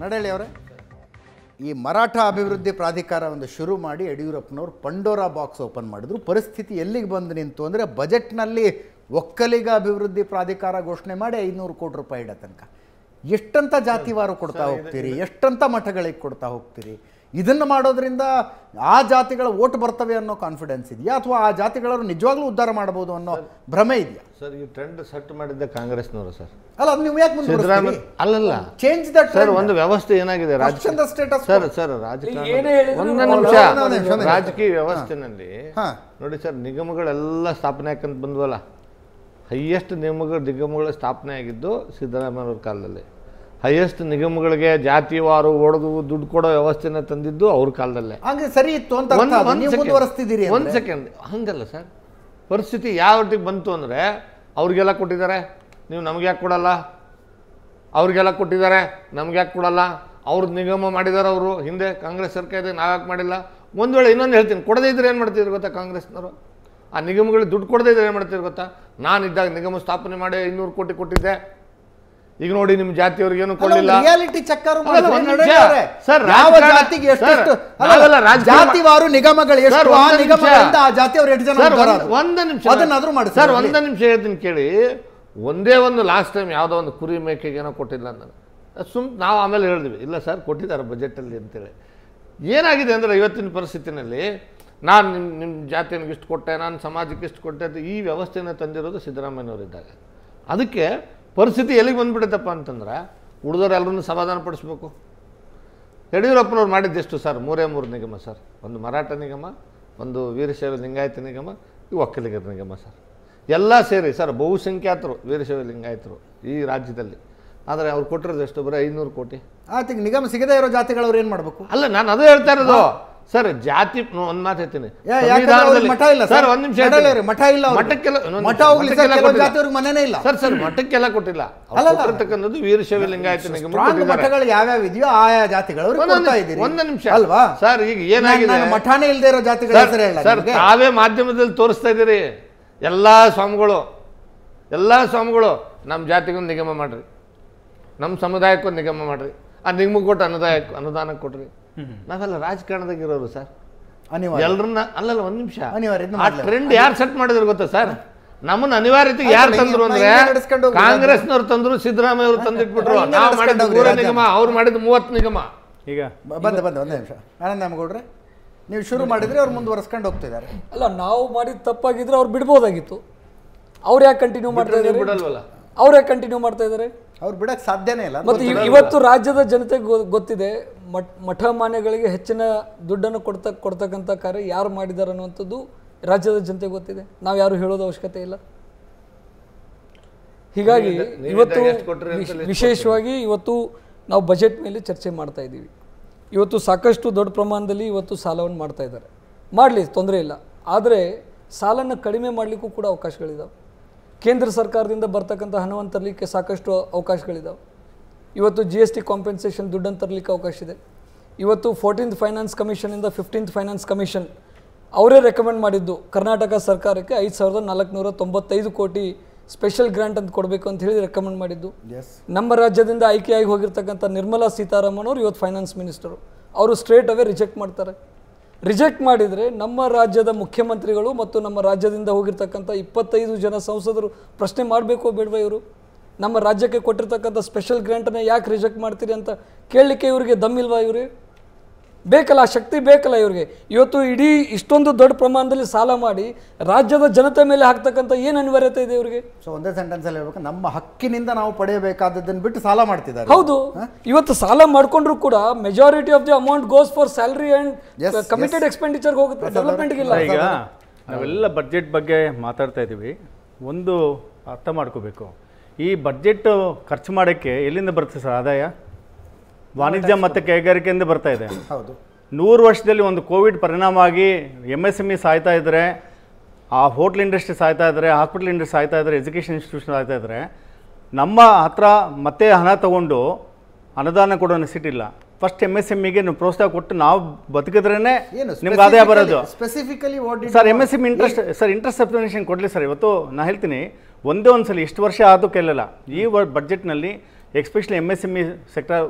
ನಡಳಿ ಅವರೇ ಈ ಮರಾಠ ಅಭಿವೃದ್ಧಿ ಪ್ರಾಧಿಕಾರ ಒಂದು ಶುರು ಮಾಡಿ ಯಡಿಯೂರಪ್ಪನವರು ಪಂಡೋರಾ ಬಾಕ್ಸ್ ಓಪನ್ ಮಾಡಿದ್ರು ಪರಿಸ್ಥಿತಿ ಎಲ್ಲಿಗೆ ಬಂದು ನಿಂತು ಅಂದರೆ ಬಜೆಟ್ನಲ್ಲಿ ಒಕ್ಕಲಿಗ ಅಭಿವೃದ್ಧಿ ಪ್ರಾಧಿಕಾರ ಘೋಷಣೆ ಮಾಡಿ ಐನೂರು ಕೋಟಿ ರೂಪಾಯಿ ಇಡೋ ತನಕ ಎಷ್ಟಂತ ಜಾತಿವಾರು ಕೊಡ್ತಾ ಹೋಗ್ತೀರಿ ಎಷ್ಟಂತ ಮಠಗಳಿಗೆ ಕೊಡ್ತಾ ಹೋಗ್ತೀರಿ ಇದನ್ನು ಮಾಡೋದ್ರಿಂದ ಆ ಜಾತಿಗಳ ಓಟ್ ಬರ್ತವೆ ಅನ್ನೋ ಕಾನ್ಫಿಡೆನ್ಸ್ ಇದೆಯಾ ಅಥವಾ ಆ ಜಾತಿಗಳನ್ನು ನಿಜವಾಗ್ಲೂ ಉದ್ಧಾರ ಮಾಡ್ಬೋದು ಅನ್ನೋ ಭ್ರಮೆ ಇದೆಯಾ ಸರ್ ಈ ಟ್ರೆಂಡ್ ಸೆಟ್ ಮಾಡಿದ್ದೆ ಕಾಂಗ್ರೆಸ್ನವರು ಸರ್ ಅಲ್ಲ ಅದು ನೀವು ಯಾಕೆ ಸಿದ್ದರಾಮಯ್ಯ ಅಲ್ಲಲ್ಲ ಚೇಂಜ್ ದಟ್ ಸರ್ ಒಂದು ವ್ಯವಸ್ಥೆ ಏನಾಗಿದೆ Question the status sir sir ರಾಜಕಾರಣ ಏನೇ ಹೇಳಿದ್ರು ಒಂದು ಅವ್ರು- ನಿಮಿಷ ಒಂದೇ ನಿಮಿಷ, ಒಂದೇ ನಿಮಿಷ. ರಾಜಕೀಯ ವ್ಯವಸ್ಥೆನಲ್ಲಿ ಹಾ. ನೋಡಿ ಸರ್ ನಿಗಮಗಳೆಲ್ಲ ಸ್ಥಾಪನೆ ಹಾಕಂತ ಬಂದ್ವಲ್ಲ ಹೈಯೆಸ್ಟ್ ನಿಗಮಗಳು ನಿಗಮಗಳ ಸ್ಥಾಪನೆ ಆಗಿದ್ದು ಸಿದ್ದರಾಮಯ್ಯವ್ರ ಕಾಲದಲ್ಲಿ ಹೈಯೆಸ್ಟ್ ನಿಗಮಗಳಿಗೆ ಜಾತಿವಾರು ಒಡೆದು ದುಡ್ಡು ಕೊಡೋ ವ್ಯವಸ್ಥೆನ ತಂದಿದ್ದು ಅವ್ರ ಕಾಲದಲ್ಲೇ ಹಂಗೆ ಸರಿ ಇತ್ತು ಅಂತ ಅರ್ಥ ಅದು. ನೀವು ಮುಂದುವರಿಸ್ತಿದ್ದೀರಿ ಒಂದು ಅಂದ್ರೆ. ಸೆಕೆಂಡ್ ಹಂಗಲ್ಲ ಸರ್ ಪರಿಸ್ಥಿತಿ ಯಾವ ಮಟ್ಟಿಗೆ ಬಂತು ಅಂದರೆ ಅವ್ರಿಗೆಲ್ಲ ಕೊಟ್ಟಿದ್ದಾರೆ ನೀವು ನಮ್ಗೆ ಯಾಕೆ ಕೊಡಲ್ಲ ಅವ್ರಿಗೆಲ್ಲ ಕೊಟ್ಟಿದ್ದಾರೆ ನಮ್ಗೆ ಯಾಕೆ ಕೊಡಲ್ಲ ಅವ್ರದ್ದು ನಿಗಮ ಮಾಡಿದ್ದಾರೆ ಅವರು ಹಿಂದೆ ಕಾಂಗ್ರೆಸ್ ಸರ್ಕಾರ ಇದೆ ನಾವು ಯಾಕೆ ಮಾಡಿಲ್ಲ ಒಂದು ವೇಳೆ ಇನ್ನೊಂದು ಹೇಳ್ತೀನಿ ಕೊಡದೇ ಇದ್ರೆ ಏನು ಮಾಡ್ತಿದ್ರು ಗೊತ್ತಾ ಕಾಂಗ್ರೆಸ್ನವರು ಆ ನಿಗಮಗಳಿಗೆ ದುಡ್ಡು ಕೊಡದೇ ಇದ್ರೆ ಏನು ಮಾಡ್ತಿದ್ರು ಗೊತ್ತಾ ನಾನಿದ್ದಾಗ ನಿಗಮ ಸ್ಥಾಪನೆ ಮಾಡಿ ಐನೂರು ಕೋಟಿ ಕೊಟ್ಟಿದ್ದೆ ಈಗ ನೋಡಿ ನಿಮ್ಮ ಜಾತಿಯವ್ರಿಗೆ ಏನು ಕೊಡಲಿಲ್ಲ ರಿಯಾಲಿಟಿ ಚೆಕ್ಕರ್ ಅಲ್ಲ, ಒಂದ್ ನಿಮಿಷ. ಸರ್, ಯಾವ ರಾಜಕಾರಣ- ಜಾತಿಗೆ ಎಷ್ಟೆಷ್ಟು ಸರ್, ಅಲ್ಲ, ನಾವೆಲ್ಲ ರಾಜಕೀಯ ಮಾ- ಜಾತಿವಾರು ನಿಗಮಗಳು ಎಷ್ಟು ಸರ್, ಆ ಒಂದ್ ನಿಮಿಷ. ನಿಗಮಗಳಿಂದ ಆ ಜಾತಿಯವರು ಎಷ್ಟು ಜನ ಸರ್ ಉದ್ಧಾರ ಒಂದ್- ಆದ್ರು? ಒಂದ್ ನಿಮಿಷ ಅದನ್ನಾದ್ರೂ ಮಾಡಿ ಸರ್ ಒಂದ್ ನಿಮಿಷ ಹೇಳ್ತೀನಿ ಕೇಳಿ ಒಂದೇ ಒಂದು ಲಾಸ್ಟ್ ಟೈಮ್ ಯಾವುದೋ ಒಂದು ಕುರಿ ಮೇಕೆಗೆ ಏನೋ ಕೊಟ್ಟಿಲ್ಲ ನಾನು ಸುಮ್ ನಾವು ಆಮೇಲೆ ಹೇಳಿದ್ವಿ ಇಲ್ಲ ಸರ್ ಕೊಟ್ಟಿದ್ದಾರೆ ಬಜೆಟಲ್ಲಿ ಅಂತೇಳಿ ಏನಾಗಿದೆ ಅಂದರೆ ಇವತ್ತಿನ ಪರಿಸ್ಥಿತಿನಲ್ಲಿ ನಾನು ನಿಮ್ಮ ನಿಮ್ಮ ಜಾತಿಯನಿಗೆ ಇಷ್ಟು ಕೊಟ್ಟೆ ನಾನು ಸಮಾಜಕ್ಕೆ ಇಷ್ಟು ಕೊಟ್ಟೆ ಅಂತ ಈ ವ್ಯವಸ್ಥೆನ ತಂದಿರೋದು ಸಿದ್ದರಾಮಯ್ಯನವರಿದ್ದಾಗ ಅದಕ್ಕೆ ಪರಿಸ್ಥಿತಿ ಎಲ್ಲಿಗೆ ಬಂದ್ಬಿಡುತ್ತಪ್ಪ ಅಂತಂದ್ರೆ ಉಳಿದವ್ರು ಎಲ್ಲರನ್ನೂ ಸಮಾಧಾನ ಪಡಿಸ್ಬೇಕು ಯಡಿಯೂರಪ್ಪನವ್ರು ಮಾಡಿದ್ದೆಷ್ಟು ಸರ್ ಮೂರೇ ಮೂರು ನಿಗಮ ಸರ್ ಒಂದು ಮರಾಠ ನಿಗಮ ಒಂದು ವೀರಶೈವ ಲಿಂಗಾಯತ ನಿಗಮ ಈ ಒಕ್ಕಲಿಗರ ನಿಗಮ ಸರ್ ಎಲ್ಲ ಸೇರಿ ಸರ್ ಬಹುಸಂಖ್ಯಾತರು ವೀರಶೈವ ಲಿಂಗಾಯತರು ಈ ರಾಜ್ಯದಲ್ಲಿ ಆದರೆ ಅವ್ರು ಕೊಟ್ಟಿರೋದು ಎಷ್ಟು ಬರೀ ಐನೂರು ಕೋಟಿ ಆತ ಈಗ ನಿಗಮ ಸಿಗದೇ ಇರೋ ಜಾತಿಗಳವ್ರು ಏನ್ ಮಾಡ್ಬೇಕು ಅಲ್ಲ ನಾನು ಅದೇ ಹೇಳ್ತಾ ಇರೋದು ಸರ್ ಜಾತಿ ಒಂದು ಮಾತು ಹೇಳ್ತೀನಿ ಯಾ- ಯಾಕಂದ್ರೆ ಅವ್ರಿಗೆ ಮಠ ಇಲ್ಲ ಸರ್ ಸರ್ ಒಂದು ನಿಮಿಷ ನಡಳಿ ಹೇಳ್ತೀನಿ. ಅವ್ರಿಗೆ ಮಠ ಇಲ್ಲ ಅವ್ರಿಗೆ. ಮಠಕ್ಕೆಲ್ಲ ಇನ್ನೊಂದು ಮಠ ನಿಮಿಷ. ಹೋಗ್ಲಿ ಸರ್ ಮಠಕ್ಕೆಲ್ಲ ಕೆಲವು ಕೊಟ್ಟಿಲ್ಲ. ಜಾತಿಯವ್ರಿಗೆ ಮನೆನೇ ಇಲ್ಲ ಸರ್ ಸರ್ ಮಠಕ್ಕೆಲ್ಲ ಕೊಟ್ಟಿಲ್ಲ ಅವ್ರು ಅಲ್ಲಲ್ಲ. ಕೊಟ್ಟಿರ್ತಕ್ಕಂಥದ್ದು ವೀರಶೈವ ಲಿಂಗಾಯತ ನಿಗಮ ಸ್ಟ್ರಾಂಗ್ ಕೊಟ್ಟಿದ್ದಾರೆ ಮಠಗಳು ಯಾವ್ಯಾವ ಇದೆಯೋ ಆಯಾ ಜಾತಿಗಳವ್ರಿಗೆ ಒಂದೊಂದು- ಕೊಡ್ತಾ ಇದ್ದೀರಿ ಒಂದು ನಿಮಿಷ. ಅಲ್ವಾ ಸರ್, ಈಗ ಏನಾಗಿದೆ? ನಾನು ಮಠಾನೇ ಇಲ್ಲದೆ ಇರೋ ಜಾತಿಗಳ ಸರ್, ಹೆಸರು ಹೇಳ ಸರ್ ತಾವೇ ಮಾಧ್ಯಮದಲ್ಲಿ ತೋರಿಸ್ತಾ ಇದ್ದೀರಿ ಎಲ್ಲ ಸ್ವಾಮಿಗಳು ಎಲ್ಲ ಸ್ವಾಮಿಗಳು ನಮ್ಮ ಜಾತಿಗೊಂದು ನಿಗಮ ಮಾಡ್ರಿ ನಮ್ಮ ಸಮುದಾಯಕ್ಕೊಂದು ನಿಗಮ ಮಾಡ್ರಿ ಆ ನಿಗಮಕ್ಕೆ ಕೊಟ್ಟು ಅನುದಾಯ ಅನುದಾನಕ್ಕೆ ಕೊಟ್ರಿ ನಾವೆಲ್ಲ ರಾಜಕಾರಣದಾಗ ಇರೋರು ಸರ್ ಅನಿವಾರ್ಯ ಎಲ್ಲರನ್ನ ಅಲ್ಲಲ್ಲ ಒಂದ್ ನಿಮಿಷ ಅನಿವಾರ್ಯ, ಇದನ್ನ ಆ ಮಾಡ್ಲೇಬೇಕು. ಟ್ರೆಂಡ್ ಯಾರು ಸೆಟ್ ಮಾಡಿದ್ರು ಗೊತ್ತಾ ಸರ್ ನಮ್ಮನ್ನ ಅನಿವಾರ್ಯತೆಗೆ ಆಯ್ತಲ್ಲ, ಯಾರು ಹಿಂಗೆ ತಂದ್ರು ಅಂದ್ರೆ ಹಿಂಗೆ ನಡೆಸ್ಕೊಂಡು ಹೋಗ್ಬೋದು. ಕಾಂಗ್ರೆಸ್ನವ್ರು ತಂದ್ರು ಸಿದ್ದರಾಮಯ್ಯ ಅವರು ತಂದಿಟ್ಬಿಟ್ರು ಹಿಂಗೆ ನಾವು ನಡೆಸ್ಕೊಂಡು ಮಾಡಿದ ಹೋಗ್ರಿ ಮೂರೇ ರಾಜ್ಯ. ನಿಗಮ ಅವ್ರು ಮಾಡಿದ ಮೂವತ್ತು ನಿಗಮ ಈಗ ಬಂದ ಬಂದ ಒಂದೇ ನಿಮಿಷ ಆನಂದ ನಮಗೌಡ್ರೆ ನೀವು ಶುರು ಮಾಡಿದ್ರೆ ಅವ್ರು ಮುಂದುವರ್ಸ್ಕೊಂಡು ಹೋಗ್ತಿದ್ದಾರೆ ಅಲ್ಲ ನಾವು ಮಾಡಿದ ತಪ್ಪಾಗಿದ್ರೆ ಅವ್ರು ಬಿಡ್ಬೋದಾಗಿತ್ತು ಅವ್ರು ಯಾಕೆ ಕಂಟಿನ್ಯೂ ಮಾಡ್ತಾ ಬಿಟ್ರೆ ನೀವು ಇದ್ದಾರೆ ಬಿಡಲ್ವಲ್ಲ ಅವ್ರು ಯಾಕೆ ಕಂಟಿನ್ಯೂ ಮಾಡ್ತಾ ಇದ್ದಾರೆ ಅವ್ರು ಬಿಡಕ್ ಸಾಧ್ಯನೇ ಇಲ್ಲ ಮತ್ತು ಇವ್- ಇವತ್ತು ರಾಜ್ಯದ ಜನತೆಗೆ ಗೊ- ಗೊತ್ತಿದೆ ಮಠ ಮಠ ಮಾನ್ಯಗಳಿಗೆ ಹೆಚ್ಚಿನ ದುಡ್ಡನ್ನು ಕೊಡ್ತ ಕೊಡ್ತಕ್ಕಂಥ ಕಾರ್ಯ ಯಾರು ಮಾಡಿದ್ದಾರೆ ಅನ್ನುವಂಥದ್ದು ರಾಜ್ಯದ ಜನತೆಗೆ ಗೊತ್ತಿದೆ ನಾವು ಯಾರು ಹೇಳೋದು ಅವಶ್ಯಕತೆ ಇಲ್ಲ ಹೀಗಾಗಿ ನೀವಿದ್ದ- ಇವತ್ತು ನೀವಿದ್ದಾಗ ಎಷ್ಟು ಕೊಟ್ರಿ ಅಂತ ವಿಶ್- list ವಿಶೇಷವಾಗಿ ಇವತ್ತು ನಾವು ಬಜೆಟ್ ಮೇಲೆ ಚರ್ಚೆ ಮಾಡ್ತಾ ಇದ್ದೀವಿ ಇವತ್ತು ಸಾಕಷ್ಟು ದೊಡ್ಡ ಪ್ರಮಾಣದಲ್ಲಿ ಇವತ್ತು ಸಾಲವನ್ನು ಮಾಡ್ತಾ ಇದ್ದಾರೆ ಮಾಡಲಿ ತೊಂದರೆ ಇಲ್ಲ ಆದರೆ ಸಾಲನ್ನು ಕಡಿಮೆ ಮಾಡಲಿಕ್ಕೂ ಕೂಡ ಅವಕಾಶಗಳಿದ್ದಾವೆ ಕೇಂದ್ರ ಸರ್ಕಾರದಿಂದ ಬರ್ತಕ್ಕಂಥ ಹಣವನ್ನು ತರಲಿಕ್ಕೆ ಸಾಕಷ್ಟು ಅವಕಾಶಗಳಿದ್ದಾವೆ ಇವತ್ತು ಜಿ ಎಸ್ ಟಿ ಕಾಂಪೆನ್ಸೇಷನ್ ದುಡ್ಡನ್ನು ತರಲಿಕ್ಕೆ ಅವಕಾಶ ಇದೆ ಇವತ್ತು ಫೋರ್ಟೀನ್ತ್ ಫೈನಾನ್ಸ್ ಕಮಿಷನಿಂದ ಫಿಫ್ಟೀನ್ತ್ ಫೈನಾನ್ಸ್ ಕಮಿಷನ್ ಅವರೇ ರೆಕಮೆಂಡ್ ಮಾಡಿದ್ದು ಕರ್ನಾಟಕ ಸರ್ಕಾರಕ್ಕೆ ಐದು ಸಾವಿರದ ನಾಲ್ಕುನೂರ ತೊಂಬತ್ತೈದು ಕೋಟಿ ಸ್ಪೆಷಲ್ ಗ್ರಾಂಟ್ ಅಂತ ಕೊಡಬೇಕು ಅಂತ ಹೇಳಿ ರೆಕಮೆಂಡ್ ಮಾಡಿದ್ದು ಎಸ್ ನಮ್ಮ ರಾಜ್ಯದಿಂದ ಆಯ್ಕೆಯಾಗಿ ಹೋಗಿರ್ತಕ್ಕಂಥ ನಿರ್ಮಲಾ ಸೀತಾರಾಮನ್ ಅವರು ಇವತ್ತು ಫೈನಾನ್ಸ್ ಮಿನಿಸ್ಟರು ಅವರು ಸ್ಟ್ರೇಟ್ ಅವೇ ರಿಜೆಕ್ಟ್ ಮಾಡ್ತಾರೆ ರಿಜೆಕ್ಟ್ ಮಾಡಿದರೆ ನಮ್ಮ ರಾಜ್ಯದ ಮುಖ್ಯಮಂತ್ರಿಗಳು ಮತ್ತು ನಮ್ಮ ರಾಜ್ಯದಿಂದ ಹೋಗಿರ್ತಕ್ಕಂಥ ಇಪ್ಪತ್ತೈದು ಜನ ಸಂಸದರು ಪ್ರಶ್ನೆ ಮಾಡಬೇಕೋ ಬೇಡವಾ ಇವರು ನಮ್ಮ ರಾಜ್ಯಕ್ಕೆ ಕೊಟ್ಟಿರ್ತಕ್ಕಂಥ ಸ್ಪೆಷಲ್ ಗ್ರಾಂಟನ್ನು ಯಾಕೆ ರಿಜೆಕ್ಟ್ ಮಾಡ್ತೀರಿ ಅಂತ ಕೇಳಲಿಕ್ಕೆ ಇವರಿಗೆ ದಮ್ಮಿಲ್ವಾ ಇವ್ರಿಗೆ ಬೇಕಲ್ಲ ಆ ಶಕ್ತಿ ಬೇಕಲ್ಲ ಇವ್ರಿಗೆ ಇವತ್ತು ಇಡೀ ಇಷ್ಟೊಂದು ದೊಡ್ಡ ಪ್ರಮಾಣದಲ್ಲಿ ಸಾಲ ಮಾಡಿ ರಾಜ್ಯದ ಜನತೆ ಮೇಲೆ ಹಾಕ್ತಕ್ಕಂಥ ಏನು ಅನಿವಾರ್ಯತೆ ಇದೆ ಇವರಿಗೆ ಸೊ ಒಂದೇ ಸೆಂಟೆನ್ಸ್ ಅಲ್ಲಿ ಹೇಳ್ಬೇಕು ನಮ್ಮ ಹಕ್ಕಿನಿಂದ ನಾವು ಪಡೆಯಬೇಕಾದದ್ದನ್ನು ಬಿಟ್ಟು ಸಾಲ ಮಾಡ್ತಿದ್ದಾರೆ ಹೌದು ಇವತ್ತು ಸಾಲ ಮಾಡ್ಕೊಂಡ್ರು ಕೂಡ majority of the amount goes for salary and Yes, committed expenditure ಹೋಗುತ್ತೆ ಡೆವಲಪ್ಮೆಂಟ್ಗೆ ಇಲ್ಲ ಈಗ ನಾವೆಲ್ಲ ಬಡ್ಜೆಟ್ ಬಗ್ಗೆ ಮಾತಾಡ್ತಾ ಇದ್ದೀವಿ ಒಂದು ಅರ್ಥ ಮಾಡ್ಕೋಬೇಕು ಈ ಬಡ್ಜೆಟ್ ಖರ್ಚು ಮಾಡೋಕ್ಕೆ ಎಲ್ಲಿಂದ ಬರುತ್ತೆ ಸರ್ ಆದಾಯ ವಾಣಿಜ್ಯ ಮತ್ತು ಕೈಗಾರಿಕೆಯಿಂದ ಬರ್ತಾ ಇದೆ ಹೌದು ನೂರು ವರ್ಷದಲ್ಲಿ ಒಂದು ಕೋವಿಡ್ ಪರಿಣಾಮ ಆಗಿ ಎಮ್ ಎಸ್ ಎಮ್ ಇ ಸಾಯ್ತಾ ಇದ್ದಾರೆ ಆ ಹೋಟ್ಲ್ ಇಂಡಸ್ಟ್ರಿ ಸಾಯ್ತಾ ಇದ್ದಾರೆ ಹಾಸ್ಪಿಟಲ್ ಇಂಡಸ್ಟ್ರಿ ಸಾಯ್ತಾ ಇದ್ದಾರೆ ಎಜುಕೇಷನ್ ಇನ್ಸ್ಟಿಟ್ಯೂಷನ್ ಸಾಯ್ತಾ ಇದ್ದಾರೆ ನಮ್ಮ ಹತ್ರ ಮತ್ತೆ ಹಣ ತಗೊಂಡು ಅನುದಾನ ಕೊಡೋ ನೆಸಿಟಿ ಇಲ್ಲ ಫಸ್ಟ್ ಎಮ್ ಎಸ್ ಎಮ್ ಇಗೆ ನೀವು ಪ್ರೋತ್ಸಾಹ ಕೊಟ್ಟು ನಾವು ಬದುಕಿದ್ರೇ ಏನು ನಿಮ್ಗೆ ಆದಾಯ ಬರೋದು specifically what sir M S M interest sir interest ಸಬ್ಸ್ಟಿನೇಷನ್ ಕೊಡಲಿ ಸರ್ ಇವತ್ತು ನಾನು ಹೇಳ್ತೀನಿ ಒಂದೇ ಒಂದು ಸಲ ಇಷ್ಟು ವರ್ಷ ಆದರೂ ಕೇಳಲ್ಲ ಈ ಬಡ್ಜೆಟ್ನಲ್ಲಿ especially M S M E sector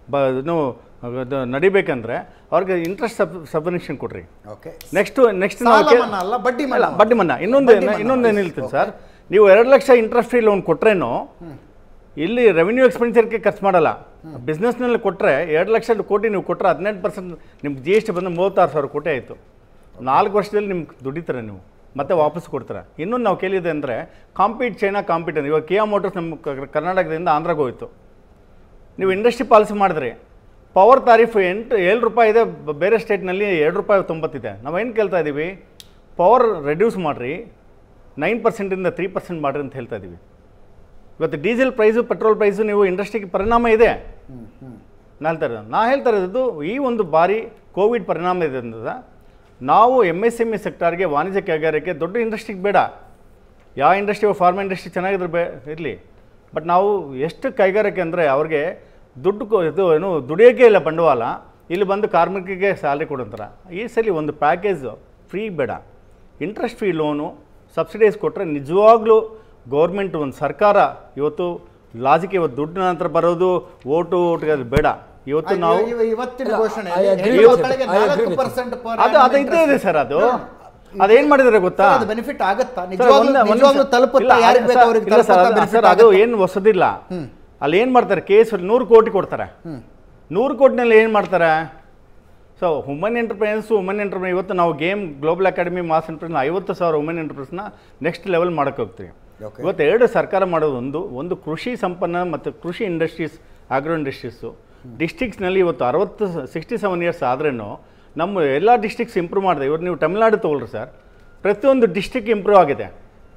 ಬ ಏನು ಅದು ನಡಿಬೇಕಂದ್ರೆ ಅವ್ರಿಗೆ ಇಂಟ್ರೆಸ್ಟ್ ಸಬ್ ಸಬ್ವೆನ್ಷನ್ ಕೊಡ್ರಿ ಓಕೆ ನೆಕ್ಸ್ಟ್ ನೆಕ್ಸ್ಟ್ ಸಾಲ ಮನ್ನಾ ಅಲ್ಲ, ಬಡ್ಡಿ ಮನ್ನಾ. ಬಡ್ಡಿ ಮನ್ನಾ ಇನ್ನೊಂದು ಬಡ್ಡಿ ಮನ್ನಾ ಇನ್ನೊಂದು ಏನು ಮಾಡಿ. ಹೇಳ್ತೀನಿ ಸರ್ ನೀವು ಎರಡು ಲಕ್ಷ ಇಂಟ್ರೆಸ್ಟ್ ಫ್ರೀ ಲೋನ್ ಕೊಟ್ರೇನು ಇಲ್ಲಿ ರೆವಿನ್ಯೂ ಎಕ್ಸ್ಪೆಂಡಿಚರ್ಗೆ ಖರ್ಚು ಮಾಡಲ್ಲ ಬಿಸ್ನೆಸ್ನಲ್ಲಿ ಕೊಟ್ಟರೆ ಎರಡು ಲಕ್ಷ ಕೋಟಿ ನೀವು ಕೊಟ್ಟರೆ ಹದಿನೆಂಟು ಪರ್ಸೆಂಟ್ ನಿಮ್ಗೆ ಜಿ ಎಸ್ ಟಿ ಬಂದು ಮೂವತ್ತಾರು ಸಾವಿರ ಕೋಟಿ ಆಯಿತು ನಾಲ್ಕು ವರ್ಷದಲ್ಲಿ ನಿಮ್ಗೆ ದುಡಿತಾರೆ ನೀವು ಮತ್ತೆ ವಾಪಸ್ ಕೊಡ್ತಾರೆ ಇನ್ನೊಂದು ನಾವು ಕೇಳಿದೆ ಅಂದರೆ ಕಾಂಪೀಟ್ ಚೈನಾ ಕಾಂಪೀಟ್ ಇವಾಗ ಕಿಯಾ ಮೋಟರ್ಸ್ ನಮ್ಮ ಕ- ಕರ್ನಾಟಕದಿಂದ ಆಂಧ್ರಕ್ಕೆ ಹೋಯಿತು ನೀವು ಇಂಡಸ್ಟ್ರಿ ಪಾಲಿಸಿ ಮಾಡಿದ್ರಿ ಪವರ್ ತಾರೀಫ್ ಎಂಟು ಏಳು ರೂಪಾಯಿ ಇದೆ ಬ- ಬೇರೆ ಸ್ಟೇಟ್ನಲ್ಲಿ ಎರಡು ರೂಪಾಯಿ ತೊಂಬತ್ತಿದೆ ನಾವೇನು ಕೇಳ್ತಾ ಇದ್ದೀವಿ ಪವರ್ ರೆಡ್ಯೂಸ್ ಮಾಡಿರಿ ನೈನ್ ಪರ್ಸೆಂಟಿಂದ ತ್ರೀ ಪರ್ಸೆಂಟ್ ಮಾಡಿರಿ ಅಂತ ಹೇಳ್ತಾ ಇದ್ದೀವಿ ಇವತ್ತು ಡೀಸೆಲ್ ಪ್ರೈಸು ಪೆಟ್ರೋಲ್ ಪ್ರೈಸು ನೀವು ಇಂಡಸ್ಟ್ರಿಗೆ ಪರಿಣಾಮ ಇದೆ ನಾನು ಹೇಳ್ತಾ ಇರೋದು ನಾ ಹೇಳ್ತಾ ಇರೋದು ಈ ಒಂದು ಬಾರಿ ಕೋವಿಡ್ ಪರಿಣಾಮ ಇದೆ ಅಂದ್ರೆ ನಾವು ಎಮ್ ಎಸ್ ಎಮ್ ಇ ಸೆಕ್ಟಾರ್ಗೆ ವಾಣಿಜ್ಯ ಕೈಗಾರಿಕೆ ದೊಡ್ಡ ಇಂಡಸ್ಟ್ರಿಗೆ ಬೇಡ ಯಾವ ಇಂಡಸ್ಟ್ರಿ ಫಾರ್ಮಾ ಇಂಡಸ್ಟ್ರಿ ಚೆನ್ನಾಗಿದ್ರೆ ಬೇ ಇರಲಿ ಬಟ್ ನಾವು ಎಷ್ಟು ಕೈಗಾರಿಕೆ ಅಂದರೆ ಅವ್ರಿಗೆ ದುಡ್ಡು ಕೊ- ಇದು ಏನು ದುಡಿಯೋಕ್ಕೆ ಇಲ್ಲ ಬಂಡವಾಳ ಇಲ್ಲಿ ಬಂದು ಕಾರ್ಮಿಕರಿಗೆ ಸ್ಯಾಲ್ರಿ ಕೊಡಂತಾರೆ ಈ ಸಲ ಒಂದು ಪ್ಯಾಕೇಜ್ ಫ್ರೀ ಬೇಡ ಇಂಟ್ರೆಸ್ಟ್ ಫ್ರೀ ಲೋನು ಸಬ್ಸಿಡೈಸ್ ಕೊಟ್ಟರೆ ನಿಜವಾಗ್ಲೂ ಗೌರ್ಮೆಂಟ್ ಒಂದು ಸರ್ಕಾರ ಇವತ್ತು ಲಾಜಿಕ್ ಇವತ್ತು ದುಡ್ಡು ನಂತರ ಬರೋದು ಓಟು ಓಟಿಗೆ ಅದು ಬೇಡ ಇವತ್ತು ನಾವು ಇವ- ಇವತ್ತಿನ ಘೋಷಣೆ I agree ಹೆಣ್ಣು with ಮಕ್ಕಳಿಗೆ you. I agree ನಾಲ್ಕು with you. ಪರ್ಸೆಂಟ್ ಅದು ಅದು ಇದ್ದೇ ಇದೆ ಸರ್ ಅದು ಅದೇನು ಮಾಡಿದ್ದಾರೆ ಗೊತ್ತಾ ಅದು ಬೆನಿಫಿಟ್ ಆಗುತ್ತಾ ಸರ್, ನಿಜವಾಗ್ಲೂ ಒಂದೇ- ಒಂದೇ ನಿಜವಾಗ್ಲೂ ಸರ್- ತಲುಪುತ್ತಾ ಇಲ್ಲ, ಯಾರಿಗೆ ಬೇಕು ಸರ್, ಅವ್ರಿಗೆ ಇಲ್ಲ ಸರ್, ತಲುಪುತ್ತಾ ಅದು- benefit ಸರ್ ಅದು ಆಗುತ್ತಾ? ಏನು ಹೊಸದಿಲ್ಲ ಅಲ್ಲಿ ಏನು ಮಾಡ್ತಾರೆ ಕೇಸ್ ನೂರು ಕೋಟಿ ಕೊಡ್ತಾರೆ ನೂರು ಕೋಟಿನಲ್ಲಿ ಏನು ಮಾಡ್ತಾರೆ so woman enterprise woman enterprise ಇವತ್ತು ನಾವು game global academy mass enterprise ಐವತ್ತು ಸಾವಿರ ವುಮನ್ ಎಂಟರ್ಪ್ರೈಸ್ನ ನೆಕ್ಸ್ಟ್ ಲೆವೆಲ್ ಮಾಡೋಕೆ ಹೋಗ್ತೀವಿ Okay. ಇವತ್ತು ಎರಡು ಸರ್ಕಾರ ಮಾಡೋದು ಒಂದು ಒಂದು ಕೃಷಿ ಸಂಪನ್ನ ಮತ್ತು ಕೃಷಿ ಇಂಡಸ್ಟ್ರೀಸ್ ಆಗ್ರೋ ಇಂಡಸ್ಟ್ರೀಸು ಡಿಸ್ಟಿಕ್ಸ್ನಲ್ಲಿ ಇವತ್ತು ಅರವತ್ತು ಸಿಕ್ಸ್ಟಿ ಸೆವೆನ್ ಇಯರ್ಸ್ ಆದ್ರೂ ನಮ್ಮ ಎಲ್ಲ ಡಿಸ್ಟಿಕ್ಸ್ ಇಂಪ್ರೂವ್ ಮಾಡಿದೆ ಇವತ್ತು ನೀವು ತಮಿಳ್ನಾಡು ತೊಗೊಳ್ರಿ ಸರ್ ಪ್ರತಿಯೊಂದು ಡಿಸ್ಟಿಕ್ ಇಂಪ್ರೂವ್ ಆಗಿದೆ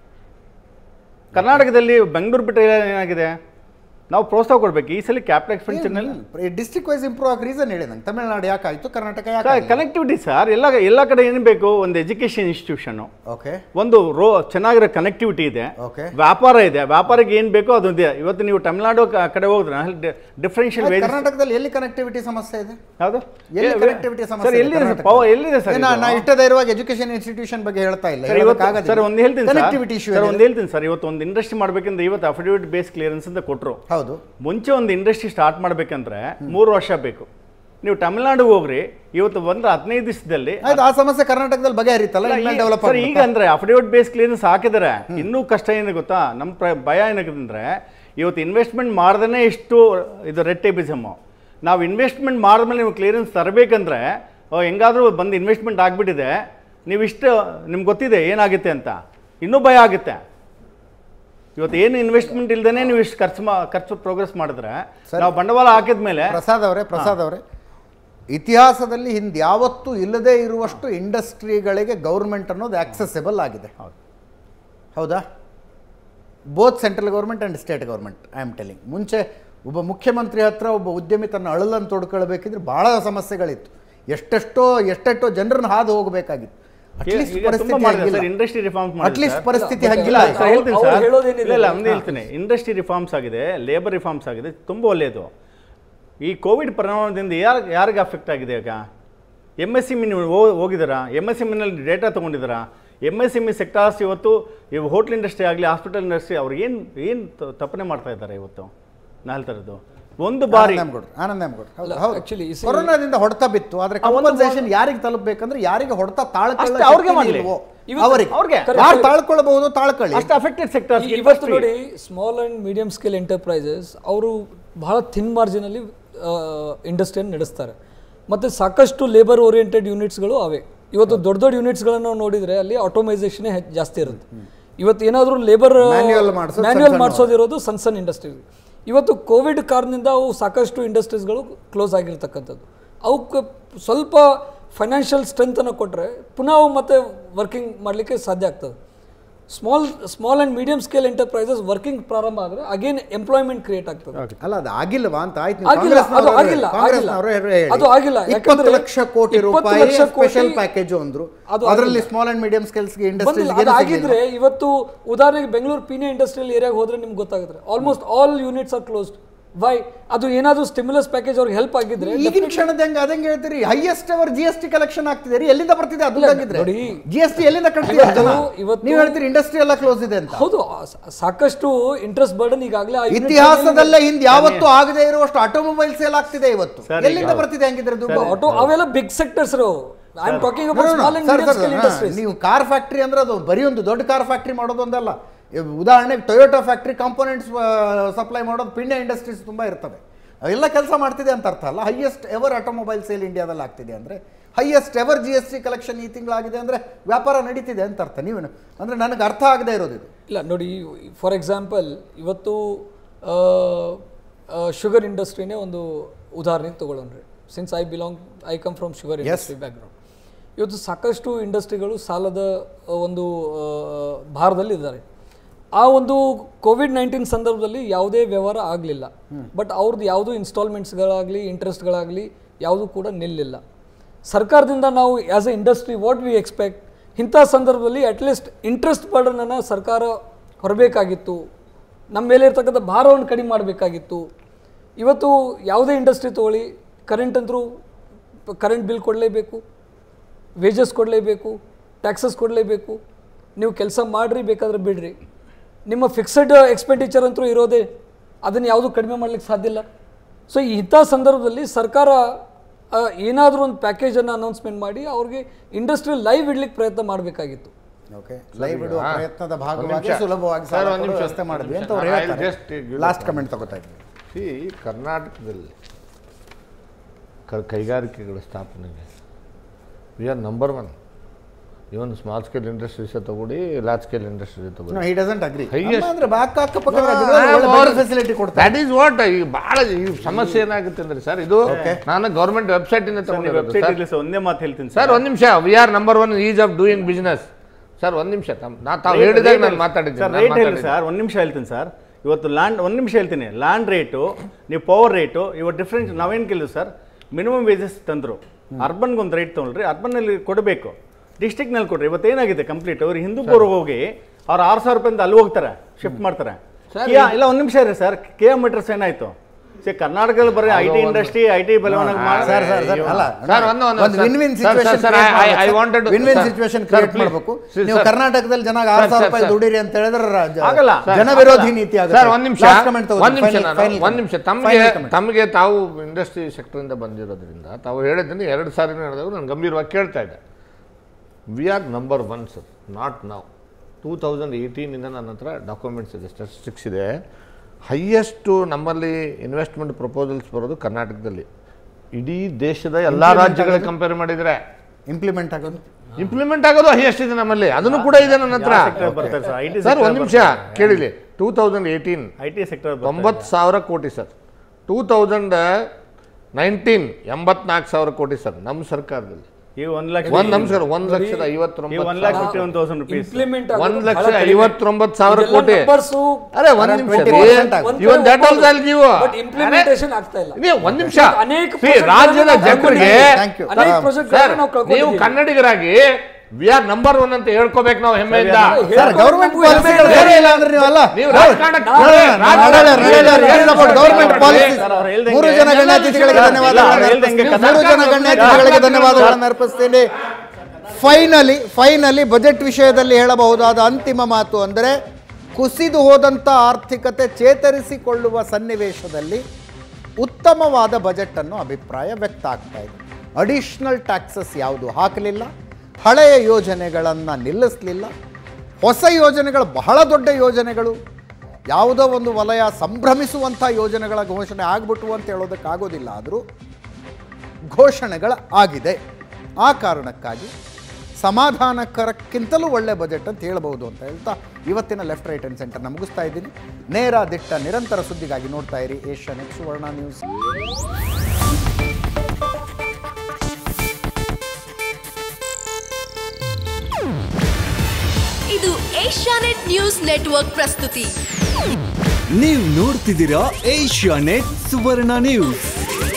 ಕರ್ನಾಟಕದಲ್ಲಿ ಬೆಂಗಳೂರು ಬಿಟ್ಟರೆ ಏನಾಗಿದೆ ನಾವು ಪ್ರೋತ್ಸಾಹ ಕೊಡಬೇಕು ಈ ಸಲ ಕ್ಯಾಪಿಟಲ್ ಎಕ್ಸ್ಪೆಂಡಿಚರ್ನಲ್ಲಿ ಡಿಸ್ಟ್ರಿಕ್ಟ್ ವೈಸ್ ಇಂಪ್ರೂವ್ ಆಗಿ ರೀಸನ್ ಹೇಳಿದೆ ನಂಗೆ ತಮಿಳ್ನಾಡು ಯಾಕಾಯ್ತು ಕರ್ನಾಟಕ ಯಾಕೆ ಕನೆಕ್ಟಿವಿಟಿ ಸರ್ ಎಲ್ಲ ಎಲ್ಲ ಕಡೆ ಏನು ಬೇಕು ಒಂದು ಎಜುಕೇಷನ್ ಇನ್ಸ್ಟಿಟ್ಯೂಷನು ಓಕೆ ಒಂದು ರೋ ಚೆನ್ನಾಗಿರೋ ಕನೆಕ್ಟಿವಿಟಿ ಇದೆ Okay. ವ್ಯಾಪಾರ ಇದೆ ವ್ಯಾಪಾರಕ್ಕೆ ಏನು ಬೇಕೋ ಅದು ಇದೆ ಇವತ್ತು ನೀವು ತಮಿಳ್ನಾಡು ಕ- ಕಡೆ ಹೋದ್ರೆ ಡಿಫ್ರೆನ್ಷಿಯಲ್ ವೇಜಸ್ ಕರ್ನಾಟಕದಲ್ಲಿ ಎಲ್ಲಿ ಕನೆಕ್ಟಿವಿಟಿ ಸಮಸ್ಯೆ ಇದೆ ಯಾವುದು ಎಲ್ಲಿ ಕನೆಕ್ಟಿವಿಟಿ ಸಮಸ್ಯೆ ಸರ್ ಇದೆ ಎಲ್ಲಿದೆ ಸರ್ ಕರ್ನಾಟಕದಲ್ಲಿ? ಪವರ್ ಎಲ್ಲಿದೆ ಸರ್ ಏ, ನಾ- ನಾ ಇಟ್ಟದ ಇರುವಾಗ ಎಜುಕೇಶನ್ ಇನ್ಸ್ಟಿಟ್ಯೂಷನ್ ಬಗ್ಗೆ ಹೇಳ್ತಾ ಇಲ್ಲ ಸರ್ ಇವತ್ತು ಹೇಳೋಕ್ಕಾಗೋದಿಲ್ಲ. ಸರ್ ಒಂದು ಹೇಳ್ತೀನಿ ಕನೆಕ್ಟಿವಿಟಿ ಇಶ್ಯೂ ಸರ್ ಒಂದು ಹೇಳ್ತೀನಿ ಸರ್ ಇವತ್ತು ಒಂದು ಇಂಡಸ್ಟ್ರಿ ಮಾಡ್ಬೇಕಂದ್ರೆ ಇವತ್ತು ಅಫಿಡವಿಟ್ ಬೇಸ್ ಕ್ಲಿಯರೆನ್ಸ್ ಅಂತ ಕೊಟ್ಟರು ಹೌದು ಮುಂಚೆ ಒಂದು ಇಂಡಸ್ಟ್ರಿ ಸ್ಟಾರ್ಟ್ ಮಾಡ್ಬೇಕಂದ್ರೆ ಮೂರು ವರ್ಷ ಬೇಕು ನೀವು ತಮಿಳ್ನಾಡಿಗೆ ಹೋಗ್ರಿ ಇವತ್ತು ಒಂದು ಹದಿನೈದು ದಿವಸದಲ್ಲಿ ಆಯ್ತು ಆ ಸಮಸ್ಯೆ ಕರ್ನಾಟಕದಲ್ಲಿ ಬಗೆಹರಿತಲ್ಲ ಇನ್ಮೇಲೆ ಡೆವಲಪ್ ಸರ್ ಈಗ ಅಂದ್ರೆ ಅಫಿಡವಿಟ್ ಬೇಸ್ ಕ್ಲಿಯರೆನ್ಸ್ ಹಾಕಿದ್ದಾರೆ ಇನ್ನೂ ಕಷ್ಟ ಏನು ಗೊತ್ತಾ ನಮ್ಮ ಪ್ರ ಭಯ ಏನಾಗಿದೆ ಇವತ್ತು ಇನ್ವೆಸ್ಟ್ಮೆಂಟ್ ಮಾಡ್ದೇ ಇಷ್ಟು ಇದು ರೆಡ್ ಟೇಬಿಸಮ್ಮು ನಾವು ಇನ್ವೆಸ್ಟ್ಮೆಂಟ್ ಮಾಡಿದ್ಮೇಲೆ ನೀವು ಕ್ಲಿಯರೆನ್ಸ್ ತರಬೇಕಂದ್ರೆ ಓ, ಹೆಂಗಾದ್ರೂ ಬಂದು ಇನ್ವೆಸ್ಟ್ಮೆಂಟ್ ಆಗಿಬಿಟ್ಟಿದೆ ನೀವು ಇಷ್ಟು ನಿಮ್ಗೆ ಗೊತ್ತಿದೆ ಏನಾಗುತ್ತೆ ಅಂತ ಇನ್ನೂ ಭಯ ಆಗುತ್ತೆ ಇವತ್ತು ಏನು ಇನ್ವೆಸ್ಟ್ಮೆಂಟ್ ಇಲ್ದೇ ನೀವು ಇಷ್ಟು ಖರ್ಚು ಮಾ ಖರ್ಚು ಪ್ರೋಗ್ರೆಸ್ ಮಾಡಿದ್ರೆ ನಾವು ಬಂಡವಾಳ ಹಾಕಿದ್ಮೇಲೆ ಪ್ರಸಾದ್ ಅವರೇ ಪ್ರಸಾದ್ ಅವರೇ ಇತಿಹಾಸದಲ್ಲಿ ಹಿಂದೆ ಯಾವತ್ತೂ ಇಲ್ಲದೇ ಇರುವಷ್ಟು ಇಂಡಸ್ಟ್ರಿಗಳಿಗೆ ಗೌರ್ಮೆಂಟ್ ಅನ್ನೋದು ಆಕ್ಸೆಸಿಬಲ್ ಆಗಿದೆ ಹೌದಾ both central government and state government I am telling ಮುಂಚೆ ಒಬ್ಬ ಮುಖ್ಯಮಂತ್ರಿ ಹತ್ರ ಒಬ್ಬ ಉದ್ಯಮಿ ತನ್ನ ಅಳಲನ್ನು ತೊಡ್ಕೊಳ್ಬೇಕಿದ್ರೆ ಭಾಳ ಸಮಸ್ಯೆಗಳಿತ್ತು ಎಷ್ಟೆಷ್ಟೋ ಎಷ್ಟೆಷ್ಟೋ ಜನರನ್ನ ಹಾದು ಹೋಗಬೇಕಾಗಿತ್ತು ಅಟ್ಲೀಸ್ಟ್ ಈಗ ತುಂಬಾ ಪರಿಸ್ಥಿತಿ ಮಾಡಿದೆ ಹಂಗಿಲ್ಲ ಸರ್ ಇಂಡಸ್ಟ್ರಿ ರಿಫಾರ್ಮ್ಸ್ ಅಟ್ಲೀಸ್ಟ್ ಪರಿಸ್ಥಿತಿ ಇಲ್ಲ, ಹಂಗಿಲ್ಲ ಇಲ್ಲ, ಈಗ. ಸರ್ ಹೇಳ್ತೀನಿ ಅವ್ರು ಸರ್ ಹೇಳೋದೇನಿದೆ ಇಲ್ಲ ಇಲ್ಲ ಗೊತ್ತಾ? ಒಂದೇ ಹೇಳ್ತೀನಿ ಇಂಡಸ್ಟ್ರಿ ರಿಫಾರ್ಮ್ಸ್ ಆಗಿದೆ ಲೇಬರ್ ರಿಫಾರ್ಮ್ಸ್ ಆಗಿದೆ ತುಂಬ ಒಳ್ಳೆಯದು ಈ ಕೋವಿಡ್ ಪರಿಣಾಮದಿಂದ ಯಾರು ಯಾರಿಗೆ ಅಫೆಕ್ಟ್ ಆಗಿದೆ ಈಗ ಎಮ್ ಎಸ್ ಎಮ್ ನೀವು ಹೋ- ಹೋಗಿದ್ದೀರಾ ಎಮ್ ಎಸ್ ಎಮ್ನಲ್ಲಿ ಡೇಟಾ ತೊಗೊಂಡಿದ್ದೀರಾ ಎಮ್ ಎಸ್ ಎಮ್ ಇ ಸೆಕ್ಟಾರ್ಸ್ ಇವತ್ತು ಇವು ಹೋಟ್ಲ್ ಇಂಡಸ್ಟ್ರಿ ಆಗಲಿ ಹಾಸ್ಪಿಟಲ್ ಇಂಡಸ್ಟ್ರಿ ಅವ್ರು ಏನು ಏನು ತಪ್ಪನೆ ಮಾಡ್ತಾ ಇದ್ದಾರೆ ಇವತ್ತು ನಾ ಹೇಳ್ತಾ ಇರೋದು ಒಂದು ಬಾರಿ ಆನಂದ್ ಗೌಡ್ರು, ಆನಂದ್ ಗೌಡ್ರು. ಹೌದು, ಅಲ್ಲ, ಹೌದು. actually ಈ ಸರಿ- ಕೊರೋನಾದಿಂದ ಹೊಡೆತ ಬಿತ್ತು ಆದ್ರೆ ಆ ಒಂದು ಕಾಂಪನ್ಸೇಷನ್ ಯಾರಿಗೆ ತಲುಪಬೇಕಂದ್ರೆ ಯಾರಿಗೆ ಹೊಡೆತ ತಾಳ್ಕೊಳ್ಳೋ ಅಷ್ಟೇ, ಅವ್ರಿಗೆ ಶಕ್ತಿ ಮಾಡ್ಲಿ. ಇಲ್ವೋ, ಇವತ್ತು- ಅವರಿಗೆ ಅವ್ರಿಗೆ. ಯಾರು ತಾಳ್ಕೊಳ್ಬಹುದು ತಾಳ್ಕೊಳ್ಳಿ ಅಷ್ಟು ಅಫೆಕ್ಟೆಡ್ ಸೆಕ್ಟರ್ಸ್ ಈ- ಇವತ್ತು ನೋಡಿ small and medium scale enterprises ಅವರು ಬಹಳ ಥಿನ್ ಮಾರ್ಜಿನಲ್ಲಿ ಇಂಡಸ್ಟ್ರಿಯನ್ನು ನಡೆಸ್ತಾರೆ ಮತ್ತು ಸಾಕಷ್ಟು ಲೇಬರ್ ಓರಿಯೆಂಟೆಡ್ ಯೂನಿಟ್ಸ್ಗಳು ಅವೆ ಇವತ್ತು ದೊಡ್ಡ ದೊಡ್ಡ ಯೂನಿಟ್ಸ್ಗಳನ್ನು ನೋಡಿದರೆ ಅಲ್ಲಿ ಆಟೋಮೈಸೇಷನೇ ಜಾಸ್ತಿ ಇರುತ್ತೆ ಇವತ್ತು ಏನಾದರೂ ಲೇಬರ್ Manual ಮಾಡ್ಸೋದು ಮ್ಯಾನ್ಯುವಲ್ ಸಣ್ಣ ಮಾಡಿಸೋದಿರೋದು ಸಣ್ಣ ಸಣ್ಣ ಇಂಡಸ್ಟ್ರಿ ಇವತ್ತು ಕೋವಿಡ್ ಕಾರಣದಿಂದ ಅವು ಸಾಕಷ್ಟು ಇಂಡಸ್ಟ್ರೀಸ್ಗಳು ಕ್ಲೋಸ್ ಆಗಿರ್ತಕ್ಕಂಥದ್ದು ಅವಕ್ಕೆ ಸ್ವಲ್ಪ ಫೈನಾನ್ಷಿಯಲ್ ಸ್ಟ್ರೆಂತನ್ನು ಕೊಟ್ಟರೆ ಪುನಃ ಅವು ಮತ್ತೆ ವರ್ಕಿಂಗ್ ಮಾಡಲಿಕ್ಕೆ ಸಾಧ್ಯ ಆಗ್ತದೆ small small and medium scale enterprises working ಪ್ರಾರಂಭ ಆದರೆ ಅಗೇನ್ ಎಂಪ್ಲಾಯ್ಮೆಂಟ್ ಕ್ರಿಯೇಟ್ ಆಗ್ತದೆ ಅಲ್ಲ ಅದು ಆಗಿಲ್ವಾ ಅಂತ ಆಯ್ತು ಆಗಿಲ್ಲ, ಅದು ಆಗಿಲ್ಲ, ಆಗಿಲ್ಲ. ಅದು ಆಗಿಲ್ಲ, ಇಪ್ಪತ್ತು ಯಾಕಂದ್ರೆ ಲಕ್ಷ ಕೋಟಿ 20 ರೂಪಾಯಿ ಲಕ್ಷ ಕೋಟಿ ಸ್ಪೆಷಲ್ ಪ್ಯಾಕೇಜ್ ಅಂದ್ರು ಅದು ಅದರಲ್ಲಿ ಸ್ಮಾಲ್ ಅಂಡ್ ಮೀಡಿಯಂ ಸ್ಕೇಲ್ಸ್ಗೆ ಬಂದಿಲ್ಲ ಅದು ಆಗಿದ್ರೆ ಇವತ್ತು ಉದಾಹರಣೆಗೆ ಬೆಂಗಳೂರು ಪೀನೆ ಇಂಡಸ್ಟ್ರಿಯಲ್ ಏರಿಯಾಗೆ ಹೋದ್ರೆ ನಿಮ್ಗೆ ಗೊತ್ತಾಗುತ್ತೆ almost all units are closed why ಅದು ಏನಾದರೂ ಸ್ಟಿಮ್ಯುಲಸ್ ಪ್ಯಾಕೇಜ್ ಅವ್ರಿಗೆ ಹೆಲ್ಪ್ ಆಗಿದ್ರೆ ಈಗಿನ ಕ್ಷಣದ ಹೆಂಗೆ ಅದಂಗೆ ಹೇಳ್ತೀರಿ highest ever G S T collection ಆಗ್ತಿದೆ ರೀ ಎಲ್ಲಿಂದ ಬರ್ತಿದೆ ಅದು ಆಗಿದ್ರೆ ನೋಡಿ. ಜಿ ಎಸ್ ಟಿ ಎಲ್ಲಿಂದ ಕಟ್ತಿದೆ ಅದು ಇವತ್ತು- ನೀವು ಹೇಳ್ತೀರಿ ಇಂಡಸ್ಟ್ರಿ ಎಲ್ಲ ಕ್ಲೋಸ್ ಇದೆ ಅಂತ ಹೌದು ಆ ಸಾ- ಸಾಕಷ್ಟು ಇಂಟ್ರೆಸ್ಟ್ ಬರ್ಡನ್ ಈಗಾಗಲೇ ಇತಿಹಾಸದಲ್ಲೇ ಹಿಂದೆ ಯಾವತ್ತೂ ಆಗದೆ ಇರುವಷ್ಟು ಆಟೋಮೊಬೈಲ್ ಸೇಲ್ ಆಗ್ತಿದೆ ಇವತ್ತು ಸರ್, ಎಲ್ಲಿಂದ ಬರ್ತಿದೆ ಹಂಗಿದ್ರೆ ದುಡ್ಡು ಆಟೋ ಅವೆಲ್ಲ big sectors I am talking No, about no, no. Small and Sir, medium sir, scale ಹಾ, ಇಂಡಸ್ಟ್ರೀಸ್ ನೀವು ಕಾರ್ ಫ್ಯಾಕ್ಟ್ರಿ ಅಂದ್ರೆ ಅದು ಬರೀ ಒಂದು ದೊಡ್ಡ ಕಾರ್ ಫ್ಯಾಕ್ಟ್ರಿ ಮಾಡೋದೊಂದಲ್ಲ ಇವ್ ಉದಾಹರಣೆಗೆ ಟೊಯೋಟಾ ಫ್ಯಾಕ್ಟ್ರಿ ಕಾಂಪೋನೆಂಟ್ಸ್ ಸಪ್ಲೈ ಮಾಡೋದು ಪಿಣ್ಯ ಇಂಡಸ್ಟ್ರೀಸ್ ತುಂಬ ಇರ್ತವೆ ಅವೆಲ್ಲ ಕೆಲಸ ಮಾಡ್ತಿದೆ ಅಂತ ಅರ್ಥ ಅಲ್ಲ ಹೈಯೆಸ್ಟ್ ಎವರ್ ಆಟೋಮೊಬೈಲ್ ಸೇಲ್ ಇಂಡಿಯಾದಲ್ಲಿ ಆಗ್ತಿದೆ ಅಂದರೆ highest ever G S T collection ಈ ತಿಂಗಳಾಗಿದೆ ಅಂದರೆ ವ್ಯಾಪಾರ ನಡೀತಿದೆ ಅಂತ ಅರ್ಥ ನೀವೇನು ಅಂದರೆ ನನಗೆ ಅರ್ಥ ಆಗದೆ ಇರೋದು ಇದು ಇಲ್ಲ ನೋಡಿ ಫಾರ್ ಎಕ್ಸಾಂಪಲ್ ಇವತ್ತು ಶುಗರ್ ಇಂಡಸ್ಟ್ರಿನೇ ಒಂದು ಉದಾಹರಣೆಗೆ ತಗೊಳ್ಳೋಣ್ರಿ since I belong I come from sugar industry background ಇವತ್ತು ಸಾಕಷ್ಟು ಇಂಡಸ್ಟ್ರಿಗಳು ಸಾಲದ ಆ, ಒಂದು ಆ, ಭಾರದಲ್ಲಿ ಇದ್ದಾರೆ ಆ ಒಂದು ಕೋವಿಡ್ ನೈನ್ಟೀನ್ ಸಂದರ್ಭದಲ್ಲಿ ಯಾವುದೇ ವ್ಯವಹಾರ ಆಗಲಿಲ್ಲ ಬಟ್ ಅವ್ರದ್ದು ಯಾವುದೂ ಇನ್ಸ್ಟಾಲ್ಮೆಂಟ್ಸ್ಗಳಾಗಲಿ ಇಂಟ್ರೆಸ್ಟ್ಗಳಾಗಲಿ ಯಾವುದೂ ಕೂಡ ನಿಲ್ಲಿಲ್ಲ ಸರ್ಕಾರದಿಂದ ನಾವು as a industry what we expect ಇಂಥ ಸಂದರ್ಭದಲ್ಲಿ ಅಟ್ಲೀಸ್ಟ್ ಇಂಟ್ರೆಸ್ಟ್ ಬರ್ಡನನ್ನು ಸರ್ಕಾರ ಹೊರಬೇಕಾಗಿತ್ತು ನಮ್ಮ ಮೇಲೆ ಇರ್ತಕ್ಕಂಥ ಭಾರವನ್ನು ಕಡಿಮೆ ಮಾಡಬೇಕಾಗಿತ್ತು ಇವತ್ತು ಯಾವುದೇ ಇಂಡಸ್ಟ್ರಿ ತೊಗೊಳ್ಳಿ ಕರೆಂಟ್ ಅಂತರೂ ಕರೆಂಟ್ ಬಿಲ್ ಕೊಡಲೇಬೇಕು ವೇಜಸ್ ಕೊಡಲೇಬೇಕು ಟ್ಯಾಕ್ಸಸ್ ಕೊಡಲೇಬೇಕು ನೀವು ಕೆಲಸ ಮಾಡಿರಿ ಬೇಕಾದ್ರೆ ಬಿಡ್ರಿ ನಿಮ್ಮ ಫಿಕ್ಸಡ್ ಎಕ್ಸ್ಪೆಂಡಿಚರ್ ಅಂತೂ ಇರೋದೇ ಅದನ್ನು ಯಾವುದೂ ಕಡಿಮೆ ಮಾಡ್ಲಿಕ್ಕೆ ಸಾಧ್ಯ ಇಲ್ಲ ಸೊ ಇಂಥ ಸಂದರ್ಭದಲ್ಲಿ ಸರ್ಕಾರ ಏನಾದರೂ ಒಂದು ಪ್ಯಾಕೇಜನ್ನು ಅನೌನ್ಸ್ಮೆಂಟ್ ಮಾಡಿ ಅವ್ರಿಗೆ ಇಂಡಸ್ಟ್ರಿ ಲೈವ್ ಇಡ್ಲಿಕ್ಕೆ ಪ್ರಯತ್ನ ಮಾಡಬೇಕಾಗಿತ್ತು ಓಕೆ ಲೈವ್ ಇಡುವ ಹಾ. ಪ್ರಯತ್ನದ ಒಂದ್ ಭಾಗವಾಗಿ ನಿಮಿಷ. ಸುಲಭವಾಗಿ ಸರ್, ಸಾಲ ಒಂದ್ ಕೊಡೋ ನಿಮಿಷ. ವ್ಯವಸ್ಥೆ ಮಾಡಿದ್ವಿ ಅಂತ ಅವ್ರು I'll ಹೇಳ್ತಾರೆ just give you last the comment ತಗೋತಾ ಇದ್ವಿ ಸಿ ಕರ್ನಾಟಕದಲ್ಲಿ ಕ ಕೈಗಾರಿಕೆಗಳ ಸ್ಥಾಪನೆಗೆ we are number one even small scale industries ತಗೊಳ್ಳಿ ಲಾರ್ಜ್ ಸ್ಕೇಲ್ ಇಂಡಸ್ಟ್ರೀಸ್ ತಗೊಳ್ಳಿ ಹಿ ಡಸಂಟ್ ಅಗ್ರಿ Highest- ಅಂದ್ರೆ ಬ್ಯಾಕ್ ಅಕ್ಕಪಕ್ಕ ಫೆಸಿಲಿಟಿ ಕೊಡ್ತಾರೆ ದಟ್ ಈಸ್ ವಾಟ್ ಈಗ ಬಹಳ ಈ ಸಮಸ್ಯೆ ಏನಾಗುತ್ತೆ ಅಂದ್ರೆ ಸರ್ ಇದು ನಾನು ಗೌರ್ಮೆಂಟ್ ವೆಬ್ಸೈಟ್ ಇಂದ ತಗೊಂಡಿರೋದು ವೆಬ್ಸೈಟ್ ಸರ್ ಇರಲಿ ಸರ್ ಒಂದೇ ಮಾತು ಹೇಳ್ತೀನಿ ಸರ್ ಒಂದ್ ನಿಮಿಷ we are number one is of doing business sir ಒಂದ್ ನಿಮಿಷ ನಾ ತಾವು Rate- ಹೇಳಿದಾಗ rate ನಾನು ಹೇಳಿ. ಮಾತಾಡಿದ್ದೀನಿ ಸರ್ ನಾನು ರೇಟ್ ಹೇಳಿ ಮಾತಾಡಿದ್ದೀನಿ. ಸರ್ ಒಂದು ನಿಮಿಷ ಹೇಳ್ತೀನಿ ಸರ್ ಇವತ್ತು ಲ್ಯಾಂಡ್ ಒಂದು ನಿಮಿಷ ಹೇಳ್ತೀನಿ ಲ್ಯಾಂಡ್ ರೇಟು ನೀವು ಪವರ್ ರೇಟು ಇವತ್ತು ಡಿಫ್ರೆಂಟ್ ನಾವೇನು ಕೇಳಿದ್ವಿ ಸರ್ ಮಿನಿಮಮ್ ವೇಜಸ್ ತಂದರು ಅರ್ಬನ್ಗೆ ಒಂದು ರೇಟ್ ತೊಗೊಳ್ರಿ ಅರ್ಬನ್ನಲ್ಲಿ ಕೊಡಬೇಕು ಡಿಸ್ಟಿಕ್ನಲ್ಲಿ ಕೊಡ್ರಿ ಇವತ್ತು ಏನಾಗಿದೆ ಕಂಪ್ಲೀಟ್ ಅವ್ರು ಹಿಂದೂಪುರ ಹೋಗಿ ಅವ್ರು ಆರು ಸಾವಿರ ರೂಪಾಯಿಂದ ಅಲ್ಲಿ ಹೋಗ್ತಾರೆ ಶಿಫ್ಟ್ ಮಾಡ್ತಾರೆ ಕಿಯಾ ಇಲ್ಲ ಒಂದು ನಿಮಿಷ ಇರಿ ಸರ್ ಕೆ ಎಮ್ ಮೀಟರ್ಸ್ ಏನಾಯ್ತು ಸರ್ ಕರ್ನಾಟಕದಲ್ಲಿ ಬರೀ I T industry I T ಬೆಳವಣಿಗೆ ಮಾಡಿ ಸರ್ ಸರ್ ಸರ್ ಅಲ್ಲ ಸರ್, ಒಂದು- ಒಂದು- ಒಂದು sir, win win sir, sir, situation sir, I- I wanted to- win win sir, situation sir, create please. ಮಾಡಬೇಕು ಸರ್, ನೀವು ಸರ್. ಕರ್ನಾಟಕದಲ್ಲಿ ಜನ ಆರು ಸರ್, ಸಾವಿರ ಸರ್, ರೂಪಾಯಿ ಸರ್. ದುಡೀರಿ ಅಂತ ಹೇಳಿದ್ರೆ ರ- ಆಗಲ್ಲ. ಜನ ಸರ್, ವಿರೋಧಿ ನೀತಿ ಆಗುತ್ತೆ ಸರ್ ಒಂದ್ ನಿಮಿಷ Last comment ತಗೋತೀನಿ. ಒಂದ್ ನಿಮಿಷ Final- ನಾನು final ಒಂದ್ ನಿಮಿಷ comment. ತಮಗೆ Final comment. ತಮಗೆ ತಾವು ಇಂಡಸ್ಟ್ರಿ ಸೆಕ್ಟರಿಂದ ಬಂದಿರೋದ್ರಿಂದ ತಾವು ಹೇಳಿದ್ರೆ ಎರಡು ಸಾರಿನೂ ಹೇಳಿದಾಗ ನಾನು ಗಂಭೀರವಾಗಿ ಕೇಳ್ತಾ ಇದ್ದೆ we are number one sir not ನಾವು ಟೂ ತೌಸಂಡ್ ಏಯ್ಟೀನಿಂದ ನನ್ನ ಹತ್ರ ಡಾಕ್ಯುಮೆಂಟ್ಸ್ ಇದೆ ಸ್ಟಾಟಿಸ್ಟಿಕ್ಸ್ ಇದೆ ಹೈಯೆಸ್ಟು ನಮ್ಮಲ್ಲಿ ಇನ್ವೆಸ್ಟ್ಮೆಂಟ್ ಪ್ರಪೋಸಲ್ಸ್ ಬರೋದು ಕರ್ನಾಟಕದಲ್ಲಿ ಇಡೀ ದೇಶದ ಎಲ್ಲ ರಾಜ್ಯಗಳಿಗೆ ಕಂಪೇರ್ ಮಾಡಿದರೆ ಇಂಪ್ಲಿಮೆಂಟ್ ಆಗೋದು ಇಂಪ್ಲಿಮೆಂಟ್ ಆಗೋದು ಹೈಯೆಸ್ಟ್ ಇದೆ ನಮ್ಮಲ್ಲಿ ಅದನ್ನು ಕೂಡ ಇದೆ ನನ್ನ ಹತ್ರ ಸೆಕ್ಟರ್ ಬರ್ತಾರೆ ಸರ್ ಐ ಟಿ ಸರ್ ಒಂದು ನಿಮಿಷ ಕೇಳಿಲಿ two thousand eighteen I T sector ತೊಂಬತ್ತು ಸಾವಿರ ಕೋಟಿ ಸರ್ ಟೂ ತೌಸಂಡ್ ನೈನ್ಟೀನ್ ಎಂಬತ್ನಾಲ್ಕು ಸಾವಿರ ಕೋಟಿ ಸರ್ ನಮ್ಮ ಸರ್ಕಾರದಲ್ಲಿ ಈ ಒಂದು ಲಕ್ಷ ಒಂದ್ ನಮಸ್ಕಾರ ಒಂದ್ ಲಕ್ಷದ ಈ ಒನ್ ಐವತ್ತೊಂಬತ್ತು lakh fifty one thousand rupees implement ಒಂದ್ ಲಕ್ಷ ಐವತ್ತೊಂಬತ್ತು ಸಾವಿರ ಕೋಟಿ ಅರೆ ಒಂದ್ ನಿಮಿಷ 20% ಆಗುತ್ತೆ. Even that also all give but implementation ಆಗ್ತಾ ಇಲ್ಲ ನೀವು ಒಂದ್ ನಿಮಿಷ ಅನೇಕ See, project ರಾಜ್ಯದ ಗಳನ್ನ ಜನರಿಗೆ Thank you. ಅನೇಕ ಸರ್, ಪ್ರಾಜೆಕ್ಟ್ ಸರ್ ನಾವು ನೀವು ಕಳ್ಕೊಂಡಿದ್ದೀವಿ ಕನ್ನಡಿಗರಾಗಿ ವಿ ಆರ್ ನಂಬರ್ ಒನ್ ಅಂತ ಹೇಳ್ಕೋಬೇಕು ನಾವು ಹೆಮ್ಮೆಯಿಂದ ಹೇಳ್ಕೊಂಡು ಸರ್ ಗೌರ್ಮೆಂಟ್ ನಮಗೂ ಹೆಮ್ಮೆ ಪಾಲಿಸಿಗಳು ಇದೆ. ಬೇರೆ ಇಲ್ಲ ಅಂದ್ರೆ ನೀವಲ್ಲ ನೀವು ರಾಜಕಾರಣಕ್ಕೆ No, no, no, ರಾಜಕಾರಣ- ನಡಳೆ, ನಡಳೆ, ಹೇಳಿದ about government policies. ಸರ್, ಅವ್ರು ಹೇಳ್ದಂಗೆ- ಮೂರು ಜನ ಗಣ್ಯಾತಿಥಿಗಳಿಗೆ ಇಲ್ಲ, ಧನ್ಯವಾದಗಳನ್ನು ಅವ್ರು ಹೇಳ್ದಂಗೆ ಅರ್ಪಿಸ್ತೀನಿ. ಮೂರು ಜನ ಗಣ್ಯಾತಿಥಿಗಳಿಗೆ ಧನ್ಯವಾದಗಳನ್ನು ಅರ್ಪಿಸ್ತೀನಿ ಫೈನಲಿ ಫೈನಲಿ ಬಜೆಟ್ ವಿಷಯದಲ್ಲಿ ಹೇಳಬಹುದಾದ ಅಂತಿಮ ಮಾತು ಅಂದರೆ ಕುಸಿದು ಹೋದಂಥ ಆರ್ಥಿಕತೆ ಚೇತರಿಸಿಕೊಳ್ಳುವ ಸನ್ನಿವೇಶದಲ್ಲಿ ಉತ್ತಮವಾದ ಬಜೆಟನ್ನು ಅಭಿಪ್ರಾಯ ವ್ಯಕ್ತ ಆಗ್ತಾ ಇದೆ ಅಡಿಷ್ನಲ್ ಟ್ಯಾಕ್ಸಸ್ ಯಾವುದು ಹಾಕಲಿಲ್ಲ ಹಳೆಯ ಯೋಜನೆಗಳನ್ನು ನಿಲ್ಲಿಸಲಿಲ್ಲ ಹೊಸ ಯೋಜನೆಗಳು ಬಹಳ ದೊಡ್ಡ ಯೋಜನೆಗಳು ಯಾವುದೋ ಒಂದು ವಲಯ ಸಂಭ್ರಮಿಸುವಂಥ ಯೋಜನೆಗಳ ಘೋಷಣೆ ಆಗ್ಬಿಟ್ಟು ಅಂತ ಹೇಳೋದಕ್ಕಾಗೋದಿಲ್ಲ ಆದರೂ ಘೋಷಣೆಗಳ ಆಗಿದೆ ಆ ಕಾರಣಕ್ಕಾಗಿ ಸಮಾಧಾನಕರಕ್ಕಿಂತಲೂ ಒಳ್ಳೆ ಬಜೆಟ್ ಅಂತ ಹೇಳ್ಬೋದು ಅಂತ ಹೇಳ್ತಾ ಇವತ್ತಿನ ಲೆಫ್ಟ್ ರೈಟ್ ಆ್ಯಂಡ್ ಸೆಂಟರ್ನ ಮುಗಿಸ್ತಾ ಇದ್ದೀನಿ ನೇರ ದಿಟ್ಟ ನಿರಂತರ ಸುದ್ದಿಗಾಗಿ ನೋಡ್ತಾ ಇರಿ ಏಷ್ಯನ್ ಎಕ್ಸ್ ಸುವರ್ಣ ನ್ಯೂಸ್ ಇದು ಏಷ್ಯಾನೆಟ್ ನ್ಯೂಸ್ ನೆಟ್ವರ್ಕ್ ಪ್ರಸ್ತುತಿ ನೀವು ನೋಡ್ತಿದ್ದೀರಾ ಏಷ್ಯಾ ನೆಟ್ ಸುವರ್ಣ ನ್ಯೂಸ್